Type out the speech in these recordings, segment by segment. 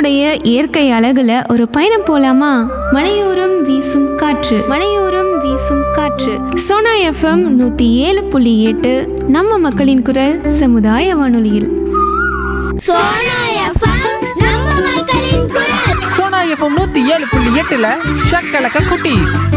மலையினுடைய இயற்கை அழகுல ஒரு பயணம் போலாமா மலையோரம் வீசும் காற்று மலையோரம் வீசும் காற்று சோனா எஃப்எம் நூத்தி ஏழு புள்ளி எட்டு நம்ம மக்களின் குரல் சமுதாய வானொலியில் சோனா எஃப்எம் நம்ம மக்களின் குரல் சோனா எஃப்எம் நூத்தி ஏழு புள்ளி எட்டுல ஷக்கலக்க குட்டி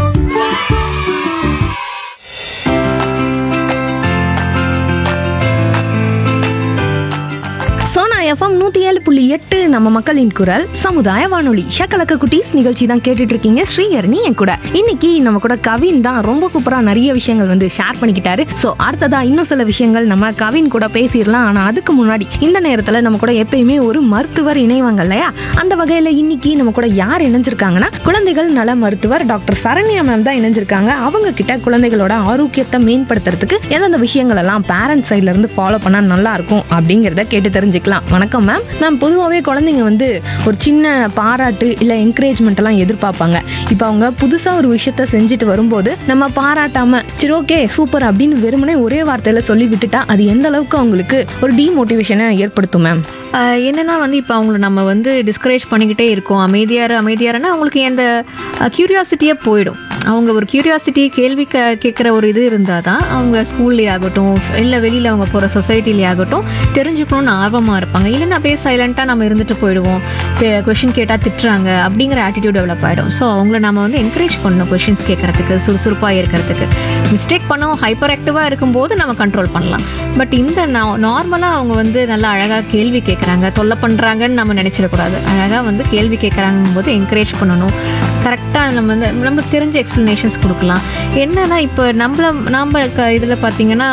சோனா எஃப்எம் நூற்றி ஏழு புள்ளி எட்டு நம்ம மக்களின் குரல் சமுதாய வானொலி ஷக்கலக்க குட்டீஸ் நிகழ்ச்சி தான் கேட்டுட்டு இருக்கீங்க ஸ்ரீஹரணி என் கூட இன்னைக்கு நம்ம கூட கவின் தான் ரொம்ப சூப்பரா நிறைய விஷயங்கள் வந்து ஷேர் பண்ணிக்கிட்டாரு ஸோ அடுத்ததா இன்னும் சில விஷயங்கள் நம்ம கவின் கூட பேசிடலாம் ஆனா அதுக்கு முன்னாடி இந்த நேரத்துல நம்ம கூட எப்பயுமே ஒரு மருத்துவர் இணைவாங்க இல்லையா அந்த வகையில இன்னைக்கு நம்ம கூட யார் இணைஞ்சிருக்காங்கன்னா குழந்தைகள் நல மருத்துவர் டாக்டர் சரண்யா மேம் தான் இணைஞ்சிருக்காங்க அவங்க கிட்ட குழந்தைகளோட ஆரோக்கியத்தை மேம்படுத்துறதுக்கு எந்தெந்த விஷயங்கள் எல்லாம் பேரண்ட்ஸ் சைட்ல இருந்து ஃபாலோ பண்ணா நல்லா இருக்கும் அப்படிங்கிறத கேட்டு தெரிஞ்சுக்கலாம் வணக்கம் மேம் மேம் பொதுவாகவே குழந்தைங்க வந்து ஒரு சின்ன பாராட்டு இல்லை என்கரேஜ்மெண்ட் எல்லாம் எதிர்பார்ப்பாங்க இப்போ அவங்க புதுசாக ஒரு விஷயத்த செஞ்சுட்டு வரும்போது நம்ம பாராட்டாம சரி ஓகே சூப்பர் அப்படின்னு வெறுமனே ஒரே வார்த்தையில சொல்லி விட்டுட்டா அது எந்த அளவுக்கு அவங்களுக்கு ஒரு டிமோட்டிவேஷனை ஏற்படுத்தும் மேம் ஆஹ் என்னன்னா வந்து இப்போ அவங்கள நம்ம வந்து டிஸ்கரேஜ் பண்ணிக்கிட்டே இருக்கோம் அமைதியாரு அமைதியாருன்னா அவங்களுக்கு எந்த க்யூரியாசிட்டியே போயிடும் அவங்க ஒரு கியூரியாசிட்டி கேள்வி க கேட்குற ஒரு இது இருந்தால் தான் அவங்க ஸ்கூல்லே ஆகட்டும் இல்லை வெளியில் அவங்க போகிற சொசைட்டிலே ஆகட்டும் தெரிஞ்சுக்கணும்னு ஆர்வமாக இருப்பாங்க இல்லைன்னா அப்படியே சைலண்ட்டாக நம்ம இருந்துட்டு போயிடுவோம் கொஷின் கேட்டால் திட்டுறாங்க அப்படிங்கிற ஆட்டிடியூட் டெவலப் ஆகிடும் ஸோ அவங்கள நம்ம வந்து என்கரேஜ் பண்ணணும் கொஷின்ஸ் கேட்குறதுக்கு சுறுசுறுப்பாக இருக்கிறதுக்கு மிஸ்டேக் பண்ணவும் ஹைப்பர் ஆக்டிவாக இருக்கும்போது நம்ம கண்ட்ரோல் பண்ணலாம் பட் இந்த நார்மலாக அவங்க வந்து நல்லா அழகாக கேள்வி கேட்குறாங்க தொல்லை பண்ணுறாங்கன்னு நம்ம நினச்சிடக்கூடாது அழகாக வந்து கேள்வி கேட்குறாங்கும் போது என்கரேஜ் பண்ணணும் கரெக்டாக நம்ம வந்து நம்மளுக்கு தெரிஞ்ச எக்ஸ்ப்ளனேஷன்ஸ் கொடுக்கலாம் என்னன்னா இப்போ நம்மள நம்ம இதில் பார்த்தீங்கன்னா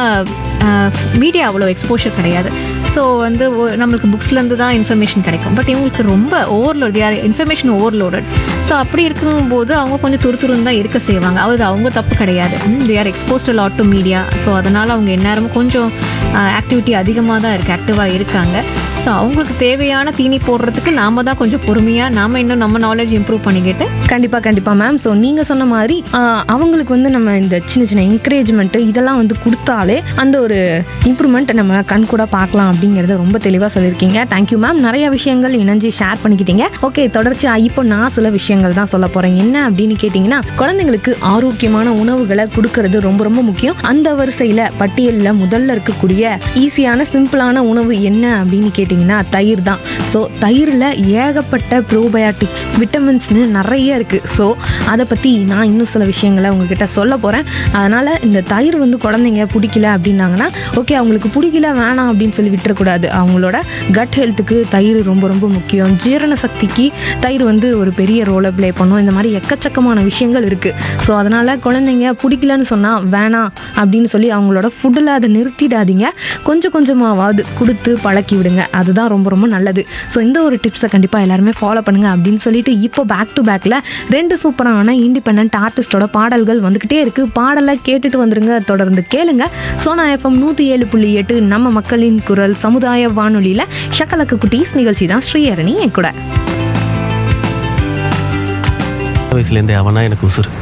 மீடியா அவ்வளோ எக்ஸ்போஷர் கிடையாது ஸோ வந்து ஒ- நம்மளுக்கு புக்ஸ்லேருந்து தான் இன்ஃபர்மேஷன் கிடைக்கும் பட் இவங்களுக்கு ரொம்ப ஓவர்லோட் யார் இன்ஃபர்மேஷன் ஓவர்லோடட் ஸோ அப்படி இருக்கும்போது அவங்க கொஞ்சம் துரு துருன்னு தான் இருக்க செய்வாங்க அது அவங்க தப்பு கிடையாது they are exposed lot to media so அதனால் அவங்க எந்நேரமும் கொஞ்சம் ஆக்டிவிட்டி அதிகமாக தான் இருக்குது ஆக்டிவாக இருக்காங்க ஸோ அவங்களுக்கு தேவையான தீனி போடுறதுக்கு நாம தான் கொஞ்சம் பொறுமையாக நாம இன்னும் நம்ம நாலேஜ் இம்ப்ரூவ் பண்ணிக்கிட்டு கண்டிப்பா கண்டிப்பா மேம் ஸோ நீங்க சொன்ன மாதிரி ஆஹ், அவங்களுக்கு வந்து நம்ம இந்த சின்ன சின்ன என்கரேஜ்மெண்ட் இதெல்லாம் வந்து கொடுத்தாலே அந்த ஒரு இம்ப்ரூவ்மெண்ட் நம்ம கண் கூட பார்க்கலாம் அப்படிங்கறத ரொம்ப தெளிவா சொல்லியிருக்கீங்க தேங்க்யூ மேம் நிறைய விஷயங்கள் இணைஞ்சு ஷேர் பண்ணிக்கிட்டீங்க ஓகே தொடர்ச்சியா இப்போ நான் சில விஷயங்கள் தான் சொல்ல போறேன் என்ன அப்படின்னு கேட்டிங்கன்னா குழந்தைங்களுக்கு ஆரோக்கியமான உணவுகளை கொடுக்கறது ரொம்ப ரொம்ப முக்கியம் அந்த வரிசையில பட்டியலில் முதல்ல இருக்கக்கூடிய ஈஸியான சிம்பிளான உணவு என்ன அப்படின்னு கேட்டிங்கன்னா தயிர் தான் ஸோ தயிரில் ஏகப்பட்ட ப்ரோபயாட்டிக்ஸ் விட்டமின்ஸ்னு நிறைய இருக்குது ஸோ அதை பற்றி நான் இன்னும் சில விஷயங்களை உங்ககிட்ட சொல்ல போகிறேன் அதனால் இந்த தயிர் வந்து குழந்தைங்க பிடிக்கல அப்படின்னாங்கன்னா ஓகே அவங்களுக்கு பிடிக்கல வேணாம் அப்படின்னு சொல்லி விட்டுறக்கூடாது அவங்களோட கட் ஹெல்த்துக்கு தயிர் ரொம்ப ரொம்ப முக்கியம் ஜீரண சக்திக்கு தயிர் வந்து ஒரு பெரிய ரோலை ப்ளே பண்ணும் இந்த மாதிரி எக்கச்சக்கமான விஷயங்கள் இருக்குது ஸோ அதனால் குழந்தைங்க பிடிக்கலன்னு சொன்னால் வேணாம் அப்படின்னு சொல்லி அவங்களோட ஃபுட்டில் அதை நிறுத்திடாதீங்க கொஞ்சம் கொஞ்சமாவது கொடுத்து பழக்கி விடுங்க அதுதான் ரொம்ப ரொம்ப நல்லது ஸோ இந்த ஒரு டிப்ஸை கண்டிப்பாக எல்லாருமே ஃபாலோ பண்ணுங்க அப்படின்னு சொல்லிட்டு இப்போ பேக் டு பேக்கில் ரெண்டு சூப்பரான இண்டிபெண்ட் ஆர்டிஸ்டோட பாடல்கள் வந்துக்கிட்டே இருக்கு பாடலை கேட்டுட்டு வந்துருங்க தொடர்ந்து கேளுங்க சோனா எஃப்எம் நூற்றி ஏழு புள்ளி எட்டு நம்ம மக்களின் குரல் சமுதாய வானொலியில் ஷக்கலக்கு குட்டீஸ் நிகழ்ச்சி தான் ஸ்ரீஹரணி என் கூட வயசுலேருந்தே அவனா எனக்கு உசுறு